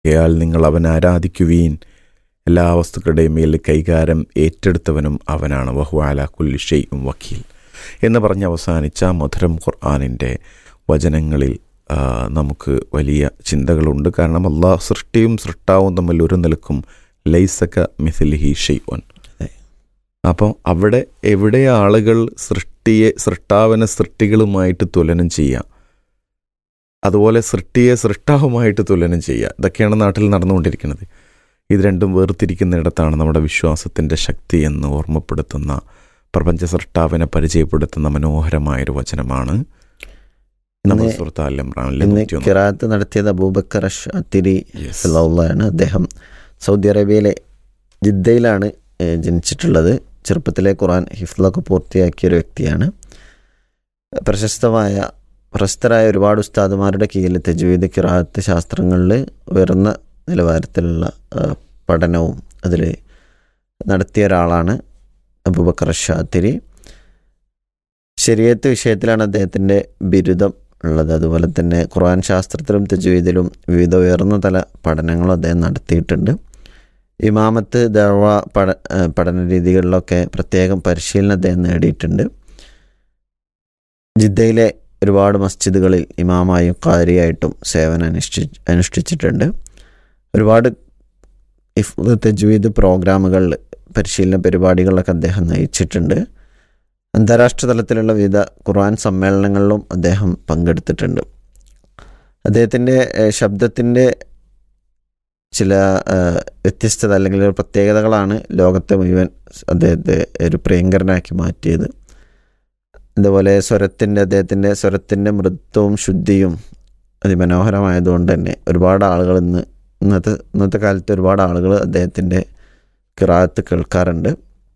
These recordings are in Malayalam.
അയാൾ നിങ്ങൾ അവൻ ആരാധിക്കുവീൻ എല്ലാ വസ്തുക്കളുടെയും മേൽ കൈകാരം ഏറ്റെടുത്തവനും അവനാണ് വഹുവാല കുല്ലിഷയും വക്കീൽ എന്ന് പറഞ്ഞ് അവസാനിച്ച മധുരം ഖുർആാനിൻ്റെ വചനങ്ങളിൽ ആ, നമുക്ക് വലിയ ചിന്തകളുണ്ട് കാരണം അള്ളാഹ് സൃഷ്ടിയും സൃഷ്ടാവും തമ്മിൽ ഒരു നിലക്കും ലൈസക മിഥിലിഹി ഷെയ്വൻ അതെ. അപ്പം അവിടെ എവിടെ ആളുകൾ സൃഷ്ടിയെ സൃഷ്ടാവിനെ സൃഷ്ടികളുമായിട്ട് തുലനം ചെയ്യാം അതുപോലെ സൃഷ്ടിയെ സൃഷ്ടാവുമായിട്ട് തുലനം ചെയ്യുക ഇതൊക്കെയാണ് നാട്ടിൽ നടന്നുകൊണ്ടിരിക്കുന്നത് ഇത് രണ്ടും വേർതിരിക്കുന്നിടത്താണ് നമ്മുടെ വിശ്വാസത്തിൻ്റെ ശക്തി എന്ന് ഓർമ്മപ്പെടുത്തുന്ന പ്രപഞ്ച സൃഷ്ടാവിനെ പരിചയപ്പെടുത്തുന്ന മനോഹരമായൊരു വചനമാണ് നമ്മൾ ഇന്ന് സുഹൃത്ത് അൽ ഇമ്രാനിലെ ഇന്ന് നൂറ്റിയൊന്ന്. കിറാത്ത് നടത്തിയത് അബൂബക്കർ അത്തിരി Yes. ആണ് അദ്ദേഹം സൗദി അറേബ്യയിലെ ജിദ്ദയിലാണ് ഏഹ്, ജനിച്ചിട്ടുള്ളത് ചെറുപ്പത്തിലെ ഖുറാൻ ഹിഫ്ലൊക്കെ പൂർത്തിയാക്കിയ ഒരു വ്യക്തിയാണ് പ്രശസ്തമായ പ്രശസ്തരായ ഒരുപാട് ഉസ്താദുമാരുടെ കീഴിൽ തജ്വീദ് കിറാത്ത് ശാസ്ത്രങ്ങളിൽ ഉയർന്ന നിലവാരത്തിലുള്ള ആ, പഠനവും അതിൽ നടത്തിയ ഒരാളാണ് അബൂബക്കർ ഷാത്തിരി ശരിയത്ത് വിഷയത്തിലാണ് അദ്ദേഹത്തിൻ്റെ ബിരുദം ഉള്ളത് അതുപോലെ തന്നെ ഖുർആൻ ശാസ്ത്രത്തിലും തജ്വീദിലും വിവിധ ഉയർന്ന തല പഠനങ്ങളും അദ്ദേഹം നടത്തിയിട്ടുണ്ട് ഇമാമത്ത് ദവ പഠ ഏഹ് പഠന രീതികളിലൊക്കെ പ്രത്യേകം പരിശീലനം അദ്ദേഹം നേടിയിട്ടുണ്ട് ജിദ്ദയിലെ ഒരുപാട് മസ്ജിദുകളിൽ ഇമാമായും കാരിയായിട്ടും സേവനം അനുഷ്ഠി അനുഷ്ഠിച്ചിട്ടുണ്ട് ഒരുപാട് ഇഫ് തജ്വീദ് പ്രോഗ്രാമുകളിൽ പരിശീലന പരിപാടികളിലൊക്കെ അദ്ദേഹം നയിച്ചിട്ടുണ്ട് അന്താരാഷ്ട്ര തലത്തിലുള്ള വിവിധ ഖുർആൻ സമ്മേളനങ്ങളിലും അദ്ദേഹം പങ്കെടുത്തിട്ടുണ്ട് അദ്ദേഹത്തിൻ്റെ ഏഹ്, ശബ്ദത്തിൻ്റെ ചില ഏഹ്, വ്യത്യസ്തത അല്ലെങ്കിൽ ഒരു പ്രത്യേകതകളാണ് ലോകത്തെ മുഴുവൻ അദ്ദേഹത്തെ ഒരു പ്രിയങ്കരനാക്കി മാറ്റിയത് അതുപോലെ സ്വരത്തിൻ്റെ അദ്ദേഹത്തിൻ്റെ സ്വരത്തിൻ്റെ മൃദുത്വവും ശുദ്ധിയും അതിമനോഹരമായതുകൊണ്ട് തന്നെ ഒരുപാട് ആളുകൾ ഇന്ന് ഇന്നത്തെ ഇന്നത്തെ കാലത്ത് ഒരുപാട് ആളുകൾ അദ്ദേഹത്തിൻ്റെ കിറാത്ത് കേൾക്കാറുണ്ട്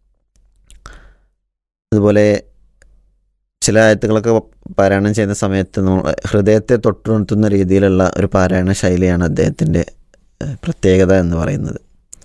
അതുപോലെ ചില ആയത്തുകളൊക്കെ പാരായണം ചെയ്യുന്ന സമയത്ത് നമ്മൾ ഹൃദയത്തെ തൊട്ടുണർത്തുന്ന രീതിയിലുള്ള ഒരു പാരായണ ശൈലിയാണ് അദ്ദേഹത്തിൻ്റെ ഏഹ്, പ്രത്യേകത എന്ന് പറയുന്നത്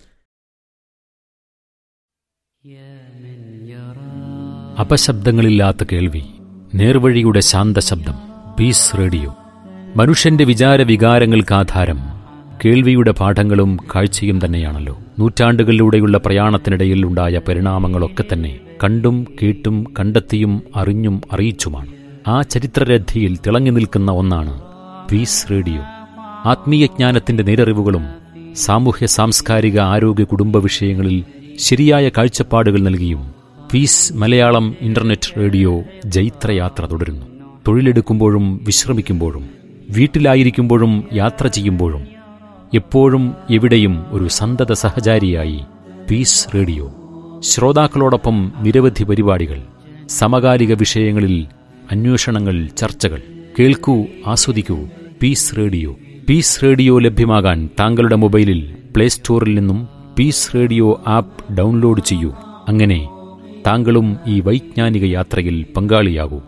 അപശബ്ദങ്ങളില്ലാത്ത കേൾവി നേർവഴിയുടെ ശാന്തശബ്ദം പീസ് റേഡിയോ മനുഷ്യന്റെ വിചാര വികാരങ്ങൾക്ക് ആധാരം കേൾവിയുടെ പാഠങ്ങളും കാഴ്ചയും തന്നെയാണല്ലോ നൂറ്റാണ്ടുകളിലൂടെയുള്ള പ്രയാണത്തിനിടയിൽ ഉണ്ടായ പരിണാമങ്ങളൊക്കെ തന്നെ കണ്ടും കേട്ടും കണ്ടെത്തിയും അറിഞ്ഞും അറിയിച്ചുമാണ് ആ ചരിത്രരഥിയിൽ തിളങ്ങി നിൽക്കുന്ന ഒന്നാണ് പീസ് റേഡിയോ ആത്മീയജ്ഞാനത്തിന്റെ നേരറിവുകളും സാമൂഹ്യ സാംസ്കാരിക ആരോഗ്യ കുടുംബ വിഷയങ്ങളിൽ ശരിയായ കാഴ്ചപ്പാടുകൾ നൽകിയും പീസ് മലയാളം ഇന്റർനെറ്റ് റേഡിയോ ജൈത്രയാത്ര തുടരുന്നു തൊഴിലെടുക്കുമ്പോഴും വിശ്രമിക്കുമ്പോഴും വീട്ടിലായിരിക്കുമ്പോഴും യാത്ര ചെയ്യുമ്പോഴും എപ്പോഴും എവിടെയും ഒരു സന്തത സഹചാരിയായി പീസ് റേഡിയോ ശ്രോതാക്കളോടൊപ്പം നിരവധി പരിപാടികൾ സമകാലിക വിഷയങ്ങളിൽ അന്വേഷണങ്ങൾ ചർച്ചകൾ കേൾക്കൂ ആസ്വദിക്കൂ പീസ് റേഡിയോ പീസ് റേഡിയോ ലഭ്യമാകാൻ താങ്കളുടെ മൊബൈലിൽ പ്ലേ സ്റ്റോറിൽ നിന്നും പീസ് റേഡിയോ ആപ്പ് ഡൗൺലോഡ് ചെയ്യൂ അങ്ങനെ താങ്കളും ഈ വൈജ്ഞാനിക യാത്രയിൽ പങ്കാളിയാകൂ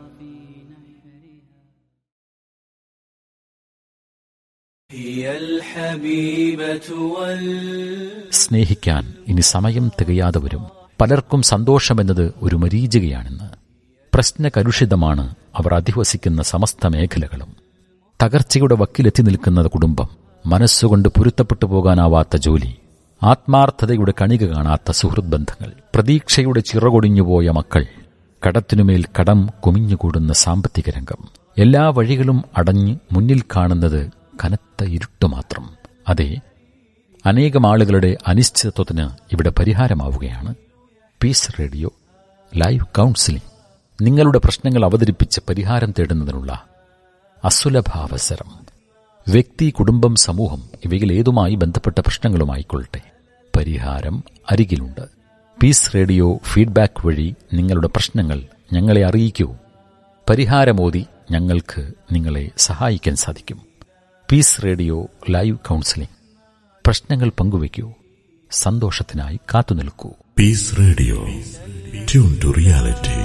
هي الحبيبة وال സ്നേഹിക്കാൻ ഇനി സമയം തികയാതെ വരും പലർക്കും സന്തോഷമെന്നത് ഒരു മരീചികയാണെന്ന് പ്രശ്നകലുഷിതമാണ് അവർ അധിവസിക്കുന്ന സമസ്ത മേഖലകളും തകർച്ചയുടെ വക്കിലെത്തി നിൽക്കുന്ന കുടുംബം മനസ്സുകൊണ്ട് പൊരുത്തപ്പെട്ടു പോകാനാവാത്ത ജോലി ആത്മാർത്ഥതയുടെ കണിക കാണാത്ത സുഹൃത് ബന്ധങ്ങൾ പ്രതീക്ഷയുടെ ചിറകൊടിഞ്ഞുപോയ മക്കൾ കടത്തിനുമേൽ കടം കുമിഞ്ഞുകൂടുന്ന സാമ്പത്തിക രംഗം എല്ലാ വഴികളും അടഞ്ഞ് മുന്നിൽ കാണുന്നത് കനത്ത ഇരുട്ട് മാത്രം അതെ അനേകം ആളുകളുടെ അനിശ്ചിതത്വത്തിന് ഇവിടെ പരിഹാരമാവുകയാണ് പീസ് റേഡിയോ ലൈവ് കൗൺസിലിംഗ് നിങ്ങളുടെ പ്രശ്നങ്ങൾ അവതരിപ്പിച്ച് പരിഹാരം തേടുന്നതിനുള്ള അസുലഭാവസരം വ്യക്തി കുടുംബം സമൂഹം ഇവയിൽ ഏതുമായി ബന്ധപ്പെട്ട പ്രശ്നങ്ങളുമായിക്കൊള്ളട്ടെ പരിഹാരം അരികിലുണ്ട് പീസ് റേഡിയോ ഫീഡ്ബാക്ക് വഴി നിങ്ങളുടെ പ്രശ്നങ്ങൾ ഞങ്ങളെ അറിയിക്കൂ പരിഹാരമോതി ഞങ്ങൾക്ക് നിങ്ങളെ സഹായിക്കാൻ സാധിക്കും പീസ് റേഡിയോ ലൈവ് കൗൺസിലിംഗ് പ്രശ്നങ്ങൾ പങ്കുവയ്ക്കൂ സന്തോഷത്തിനായി കാത്തുനിൽക്കൂ Peace Radio. Tune to reality.